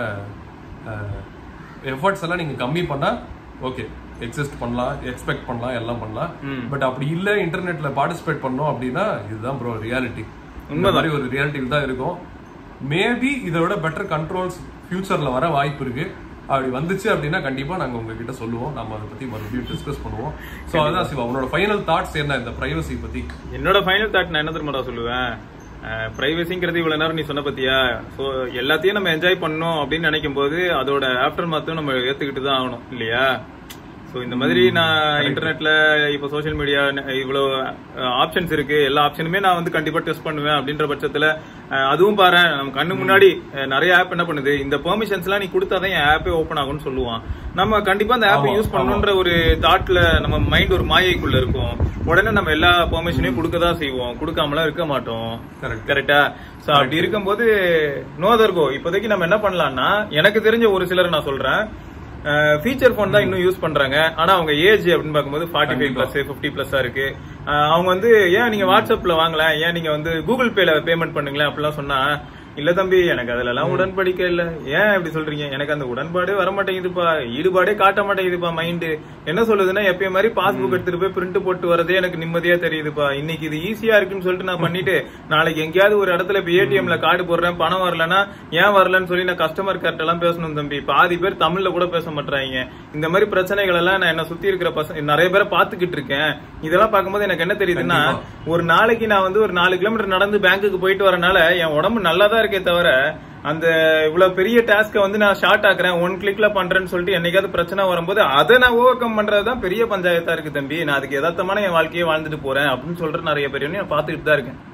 எஃபர்ட்ஸ் எல்லாம் நீங்க கம்மி பண்ணா ஓகே எக்ஸிஸ்ட் பண்ணலாம் எக்ஸ்பெக்ட் பண்ணலாம் எல்லாம் பண்ணலாம் ம். பட் அப்படி இல்ல இன்டர்நெட்ல பார்ட்டிசிபேட் பண்ணோம் அப்படின்னா இதுதான் ப்ரோ ரியாலிட்டி இந்த மாதிரி ஒரு ரியாலிட்டியில் தான் இருக்கும் மேபி இதோட பெட்டர் கண்ட்ரோல்ஸ் ஃபியூச்சர்ல வர வாய்ப்பு இருக்கு அப்படி வந்துச்சு அப்படின்னா கண்டிப்பா நாங்க உங்ககிட்ட சொல்லுவோம் நம்ம அதை பத்தி மறுபடியும் டிஸ்கஸ் பண்ணுவோம் சோ அதான் சிவா உன்னோட ஃபைனல் தாட்ஸ் என்ன இந்த பிரைவசி பத்தி என்னோட ஃபைனல் தாட் நான் என்ன தெரியுமாடா சொல்லுவேன் பிரைவசிங்கிறது இவ்வளவு நேரம் நீ சொன்ன பத்தியா சோ எல்லாத்தையும் நம்ம என்ஜாய் பண்ணோம் அப்படின்னு நினைக்கும் போது அதோட ஆஃப்டர் மாத்தும் நம்ம ஏத்துக்கிட்டு தான் ஆகணும் இல்லையா சோ இந்த மாதிரி நான் இன்டர்நெட்ல இப்போ சோஷியல் மீடியா இவ்வளவு ஆப்ஷன்ஸ் இருக்கு எல்லா ஆப்ஷனுமே நான் வந்து கண்டிப்பா டெஸ்ட் பண்ணுவேன் அப்படின்ற பட்சத்துல அஹ், அதுவும் பாரு நம்ம கண்ணு முன்னாடி அஹ், நிறைய ஆப் என்ன பண்ணுது இந்த பெர்மிஷன்ஸ் எல்லாம் நீ கொடுத்தாதான் என் ஆப்பே ஓபன் ஆகும்னு சொல்லுவான் நம்ம கண்டிப்பா அந்த ஆப்பை ஆமா, யூஸ் பண்ணணுன்ற ஒரு தாட்ல நம்ம மைண்ட் ஒரு மாயைக்குள்ள இருக்கும் உடனே நம்ம எல்லா பெர்மிஷனையும் கொடுக்க தான் செய்வோம் கொடுக்காமலாம் இருக்க மாட்டோம் Correct. கரெக்டா சோ அப்படி இருக்கும்போது நோ தர்கோ இப்போதைக்கு நம்ம என்ன பண்ணலாம்னா எனக்கு தெரிஞ்ச ஒரு சிலர் நான் சொல்றேன் ஃபீச்சர் போன் தான் இன்னும் யூஸ் பண்றாங்க ஆனா அவங்க ஏஜ் அப்படின்னு பார்க்கும்போது ஃபார்ட்டி ஃபைவ் பிளஸ் ஃபிஃப்டி பிளஸ்ஸா இருக்கு அஹ் அவங்க வந்து ஏன் நீங்க வாட்ஸ்அப்ல வாங்கல ஏன் நீங்க வந்து கூகுள் பேல பேமெண்ட் பண்ணுங்களேன் அப்படிலாம் சொன்னா இல்ல தம்பி எனக்கு அதுல எல்லாம் உடன்படிக்கை இல்ல ஏன் இப்படி சொல்றீங்க எனக்கு அந்த உடன்பாடே வர மாட்டேங்குதுப்பா ஈடுபாடே காட்ட மாட்டேங்குதுப்பா மைண்ட் என்ன சொல்லுதுன்னா எப்பயும் மாதிரி பாஸ்புக் எடுத்துட்டு போய் பிரிண்ட் போட்டு வரதே எனக்கு நிம்மதியா தெரியுதுப்பா இன்னைக்கு இது ஈஸியா இருக்குன்னு சொல்லிட்டு நான் பண்ணிட்டு நாளைக்கு எங்கேயாவது ஒரு இடத்துல இப்ப ஏடிஎம்ல கார்டு போடுறேன் பணம் வரலன்னா ஏன் வரலன்னு சொல்லி நான் கஸ்டமர் கேர்ட்ட எல்லாம் பேசணும் தம்பி பாதி பேர் தமிழ்ல கூட பேச மாட்டாங்க இந்த மாதிரி பிரச்சனைகள் எல்லாம் நான் என்ன சுத்தி இருக்கிற பசங்க நிறைய பேரை பாத்துக்கிட்டு இருக்கேன் இதெல்லாம் பார்க்கும்போது எனக்கு என்ன தெரியுதுன்னா ஒரு நாளைக்கு நான் வந்து ஒரு நாலு கிலோமீட்டர் நடந்து பேங்க்குக்கு போயிட்டு வரனால என் உடம்பு நல்லா தான் இருக்கே தவிர அந்த இவ்வளவு பெரிய டாஸ்க வந்து நான் ஷார்ட் ஆக்குறேன் ஒன் கிளிக்ல பண்றேன்னு சொல்லிட்டு என்னைக்காவது பிரச்சனை வரும்போது அதை நான் ஓவர் கம் பண்றதுதான் பெரிய பஞ்சாயத்தா இருக்கு தம்பி நான் அதுக்கு யதார்த்தமான என் வாழ்க்கையை வாழ்ந்துட்டு போறேன் அப்படின்னு சொல்ற நிறைய பேர் நான் பாத்துக்கிட்டு தான் இருக்கேன்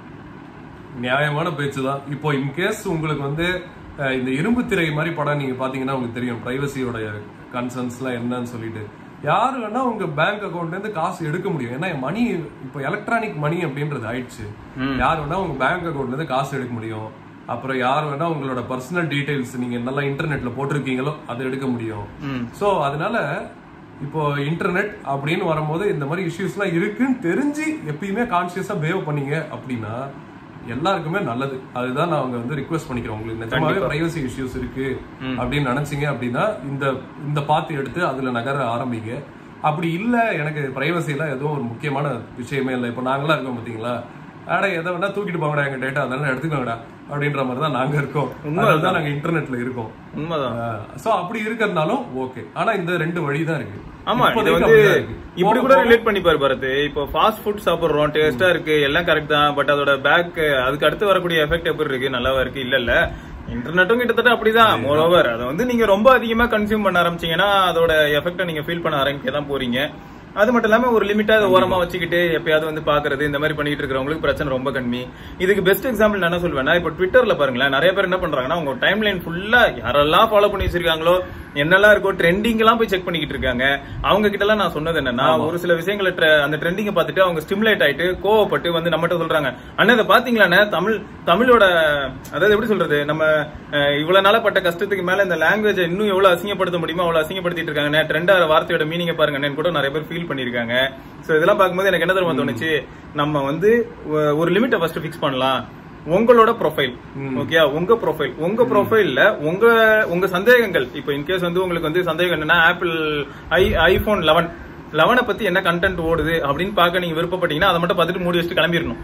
நியாயமான பேச்சு தான் இப்போ இன்கேஸ் உங்களுக்கு வந்து அஹ், இந்த இரும்பு திரை மாதிரி படம் நீங்க பாத்தீங்கன்னா உங்களுக்கு தெரியும் பிரைவசியோட கன்சர்ன்ஸ்லாம் என்னன்னு சொல்லிட்டு யாரு வேணா உங்க பேங்க் அக்கவுண்ட்ல இருந்து காசு எடுக்க முடியும் ஏன்னா மணி இப்போ எலக்ட்ரானிக் மணி அப்படின்றது ஆயிடுச்சு யார் வேணா உங்க பேங்க் அக்கவுண்ட்ல இருந்து காசு எடுக்க முடியும் அப்புறம் யார் வேணா உங்களோட பர்சனல் டீடைல்ஸ் நீங்க என்னெல்லாம் இன்டர்நெட்ல போட்டிருக்கீங்களோ அதை எடுக்க முடியும் ம். சோ அதனால இப்போ இன்டர்நெட் அப்படின்னு வரும்போது இந்த மாதிரி இஷ்யூஸ்லாம் இருக்குன்னு தெரிஞ்சு எப்பயுமே கான்சியஸா பேவ் பண்ணீங்க அப்படின்னா எல்லாருக்குமே நல்லது அதுதான் நான் அவங்க வந்து ரிக்வெஸ்ட் பண்ணிக்கிறேன் உங்களுக்கு நிஜமாவே பிரைவசி இஷ்யூஸ் இருக்கு அப்படின்னு நினைச்சீங்க அப்படின்னா இந்த இந்த பாத்து எடுத்து அதுல நகர ஆரம்பிங்க அப்படி இல்ல எனக்கு பிரைவசி எல்லாம் ஏதோ ஒரு முக்கியமான விஷயமே இல்லை இப்போ நாங்களாம் இருக்கோம் பாத்தீங்களா அட எதை வேணா தூக்கிட்டு போங்கடா எங்க டேட்டா அதெல்லாம் எடுத்துக்கோங்கடா அப்படின்ற மாதிரி தான் நாங்க இருக்கோம் தான் நாங்க இன்டர்நெட்ல இருக்கோம் உண்மைதான் சோ அப்படி இருக்கிறதுனாலும் ஓகே ஆனா இந்த ரெண்டு வழி தான் இருக்கு ஆமா இது இப்போதைக்கு வந்து அப்படிதான் இருக்கு. இப்படி போக கூட போக- ரிலேட் பண்ணி பாரு பரத் இப்போ ஃபாஸ்ட் ஃபுட் சாப்பிடுறோம் டேஸ்டா இருக்கு எல்லாம் கரெக்ட் தான் பட் அதோட பேக் அதுக்கு அடுத்து வரக்கூடிய எஃபெக்ட் எப்படி இருக்கு நல்லாவா இருக்கு இல்ல இல்ல இன்டர்நெட்டும் கிட்டத்தட்ட அப்படிதான் மோரோவர் அதை வந்து நீங்க ரொம்ப அதிகமா கன்சியூம் பண்ண ஆரம்பிச்சீங்கன்னா அதோட எஃபெக்ட நீங்க ஃபீல் பண்ண ஆரம்பிக்க தான் போறீங்க அது மட்டும் இல்லாம ஒரு லிமிட்டா அதை ஓரமா வச்சுக்கிட்டு எப்பயாவது வந்து பாக்குறது இந்த மாதிரி பண்ணிட்டு இருக்கிறவங்களுக்கு பிரச்சனை ரொம்ப கம்மி இதுக்கு பெஸ்ட் எக்ஸாம்பிள் நான் என்ன சொல்வேன்னா இப்போ ட்விட்டர்ல பாருங்களேன் நிறைய பேர் என்ன பண்றாங்கன்னா உங்க டைம் லைன் ஃபுல்லா யாரெல்லாம் ஃபாலோ பண்ணி வச்சிருக்காங்களோ என்னெல்லாம் இருக்கோ ட்ரெண்டிங் எல்லாம் போய் செக் பண்ணிக்கிட்டு இருக்காங்க அவங்க கிட்ட எல்லாம் நான் சொன்னது என்னன்னா ஒரு சில விஷயங்களை tra- அந்த ட்ரெண்டிங்க பார்த்துட்டு அவங்க ஸ்டிமுலேட் ஆயிட்டு கோவப்பட்டு வந்து நம்மகிட்ட சொல்றாங்க அண்ணா இதை பாத்தீங்களாண்ணே தமிழ் தமிழோட அதாவது எப்படி சொல்றது நம்ம அஹ், இவ்வளவு நாளா பட்ட கஷ்டத்துக்கு மேல இந்த லாங்குவேஜ் இன்னும் எவ்வளவு அசிங்கப்படுத்த முடியுமோ அவ்வளவு அசிங்கப்படுத்திட்டு இருக்காங்க ட்ரெண்ட் ஆகிற வார்த்தையோட மீனிங்க பாருங்க கூட நிறைய பேர் ஃபீல் பண்ணிருக்காங்க சோ இதெல்லாம் பார்க்கும்போது எனக்கு என்ன தெரியுமா தோணுச்சு நம்ம வந்து ஒ- ஒரு லிமிட்டை ஃபர்ஸ்ட் ஃபிக்ஸ் பண்ணலாம் உங்களோட ப்ரொஃபைல் ஓகே உங்க ப்ரொஃபைல் உங்க ப்ரொஃபைல்ல உங்க உங்க சந்தேகங்கள் இப்போ இன்கேஸ் வந்து உங்களுக்கு வந்து சந்தேகம் என்னன்னா ஆப்பிள் ஐ ஐபோன் லெவன் லெவனை பத்தி என்ன கண்டென்ட் ஓடுது அப்படின்னு பார்க்க நீங்க விருப்பப்பட்டீங்கன்னா அதை மட்டும் பார்த்துட்டு மூடி வச்சுட்டு கிளம்பிடணும்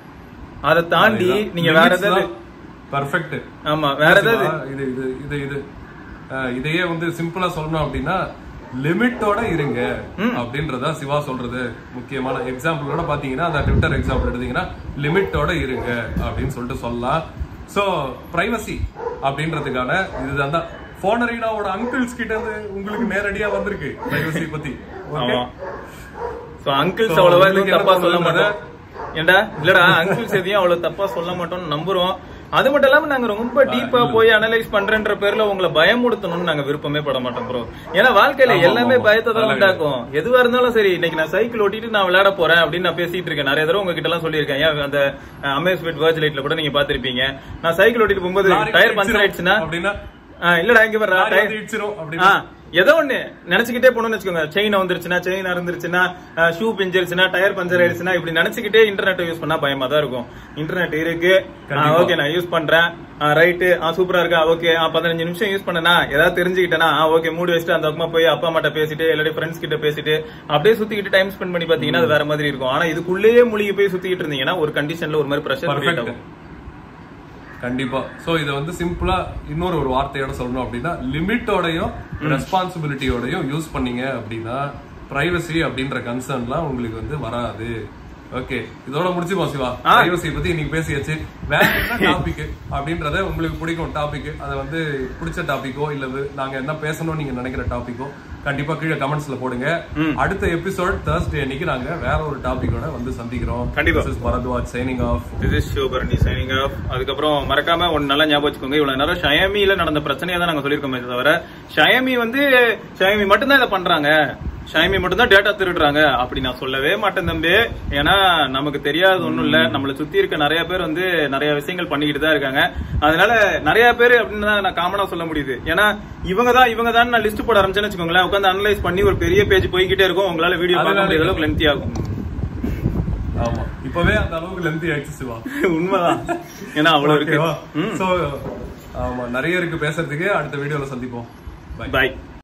அதை தாண்டி நீங்க வேற ஏதாவது பர்ஃபெக்ட் ஆமா வேற ஏதாவது இது இது இது இது அஹ், இதையே வந்து சிம்பிளா சொல்லணும் அப்படின்னா லிமிட்டோட இருங்க அப்படின்றதா சிவா சொல்றது முக்கியமான எக்ஸாம்பிளோட பாத்தீங்கன்னா அந்த ட்விட்டர் எக்ஸாம்பிள் எடுத்தீங்கன்னா லிமிட்டோட இருங்க அப்படின்னு சொல்லிட்டு சொல்லலாம் சோ பிரைவசி அப்படின்றதுக்கான இதுதான் தான் போனரீனாவோட அங்கிள்ஸ் கிட்ட இருந்து உங்களுக்கு நேரடியா வந்திருக்கு பிரைவசி பத்தி Okay? ஆமா சோ அங்கிள்ஸ் So, அவ்வளவா உங்களுக்கு எதுவும் என்ன தப்பா சொல்ல தோணுது? மாட்டோம் ஏண்டா இல்லடா அங்கிள்ஸ் எதையும் அவ்வளவு தப்பா சொல்ல மாட்டோம்னு நம்புறோம் அது மட்டும் இல்லாம நாங்க ரொம்ப டீப்பா போய் அனலைஸ் பண்றேன்ற பேர்ல உங்களை பயமுடுத்தணும்னு நாங்க விருப்பமே பட மாட்டோம் ப்ரோ ஏன்னா வாழ்க்கையில ஆமா, எல்லாமே ஆமா. பயத்தை தான் நல்ல உண்டாக்கும் எதுவா இருந்தாலும் சரி இன்னைக்கு நான் சைக்கிள் ஓட்டிட்டு நான் விளையாட போறேன் அப்படின்னு நான் பேசிட்டு இருக்கேன் நிறைய தடவை உங்ககிட்ட எல்லாம் சொல்லியிருக்கேன் ஏன் அந்த அமேஸ்மெண்ட் வேர்ஜ் லைட்ல கூட நீங்க பாத்திருப்பீங்க நான் சைக்கிள் ஓட்டிட்டு போகும்போது லாரி டயர் வந்து பஞ்சர் ஆயிடுச்சுன்னா அப்படின்னா ஆ, இல்லடா இங்க வர்றா லாரி வந்து இடிச்சிரும் அப்படின்னா ஆ ஏதோ ஒண்ணு நினைச்சுக்கிட்டே போகணும்னு வச்சுக்கோங்க செயின் வந்துருச்சுன்னா செயின் அறந்துருச்சுன்னா ஷூ பிஞ்சிருச்சுன்னா டயர் பஞ்சர் ஆயிடுச்சுன்னா இப்படி நினைச்சுக்கிட்டே இன்டர்நெட் யூஸ் பண்ணா பயமா தான் இருக்கும் இன்டர்நெட் இருக்கு கண்டிப்பா. ஓகே நான் யூஸ் பண்றேன் ரைட்டு சூப்பரா இருக்கா ஓகே பதினஞ்சு நிமிஷம் யூஸ் பண்ணனா ஏதாவது தெரிஞ்சுக்கிட்டேனா ஓகே மூடி வச்சுட்டு அந்த பக்கமா போய் அப்பா அம்மாட்ட பேசிட்டு இல்லாட்டி ஃப்ரெண்ட்ஸ் கிட்ட பேசிட்டு அப்படியே சுத்திக்கிட்டு டைம் ஸ்பெண்ட் பண்ணி பாத்தீங்கன்னா அது வேற மாதிரி இருக்கும் ஆனா இதுக்குள்ளேயே மூழ்கி போய் சுத்திக்கிட்டு இருந்தீங்கன்னா ஒரு கண்டிஷன்ல ஒரு மாதிரி பிரஷர் கிரியேட் பர்ஃபெக்ட் ஆகும் கண்டிப்பா சோ இத வந்து சிம்பிளா இன்னொரு ஒரு வார்த்தையோட சொல்லணும் அப்படின்னா லிமிட்டோடையும் ரெஸ்பான்சிபிலிட்டியோடையும் யூஸ் பண்ணீங்க அப்படின்னா பிரைவசி அப்படின்ற கன்சர்ன்லாம் உங்களுக்கு வந்து வராது ஓகே இதோட முடிச்சுப்போம் சிவா பிரைவசி பத்தி இன்னைக்கு பேசியாச்சு வேற என்ன டாபிக் அப்படின்றத உங்களுக்கு பிடிக்கும் டாபிக் அதை வந்து பிடிச்ச டாபிக்கோ இல்ல வு- நாங்க என்ன பேசணும்னு நீங்க நினைக்கிற டாபிக்கோ கண்டிப்பா கீழே கமெண்ட்ஸ்ல போடுங்க அடுத்த எபிசோட் Thursday அன்னைக்கு நாங்க வேற ஒரு டாபிக்கோட வந்து சந்திக்கிறோம் கண்டிப்பா. This is Bharadwaj signing off this is Sivabharani signing off அதுக்கப்புறம் மறக்காம ஒன்னு நல்லா ஞாபகம் வச்சுக்கோங்க இவ்வளவு நேரம் ஷயமியில நடந்த பிரச்சனையை தான் நாங்க சொல்லியிருக்கோமே தவிர ஷயமி வந்து ஷயமி மட்டும்தான் இதை பண்றாங்க ஷயமி மட்டும்தான் டேட்டா திருடுறாங்க அப்படி நான் சொல்லவே மாட்டேன் தம்பி ஏன்னா நமக்கு தெரியாது ஒண்ணும் இல்ல நம்மளை சுத்தி இருக்க நிறைய பேர் வந்து நிறைய விஷயங்கள் பண்ணிக்கிட்டு தான் இருக்காங்க அதனால நிறைய பேர் அப்படின்னு தான் நான் காமனா சொல்ல முடியுது ஏன்னா இவங்க தான் இவங்க தான் நான் லிஸ்ட் போட ஆரம்பிச்சேன்னு வச்சுக்கோங்களேன் உட்காந்து அனலைஸ் பண்ணி ஒரு பெரிய பேஜ் போய்கிட்டே இருக்கும் உங்களால வீடியோ பார்க்க அதனால முடியாத அளவுக்கு லென்த்தி ஆகும் ஆமா இப்பவே அந்த அளவுக்கு லென்த்தி ஆயிடுச்சு சிவா உண்மைதான் ஏன்னா அவ்வளவு இருக்கு ஓகேவா சோ ஆமா நிறைய இருக்கு பேசுறதுக்கு அடுத்த வீடியோல சந்திப்போம் பை பை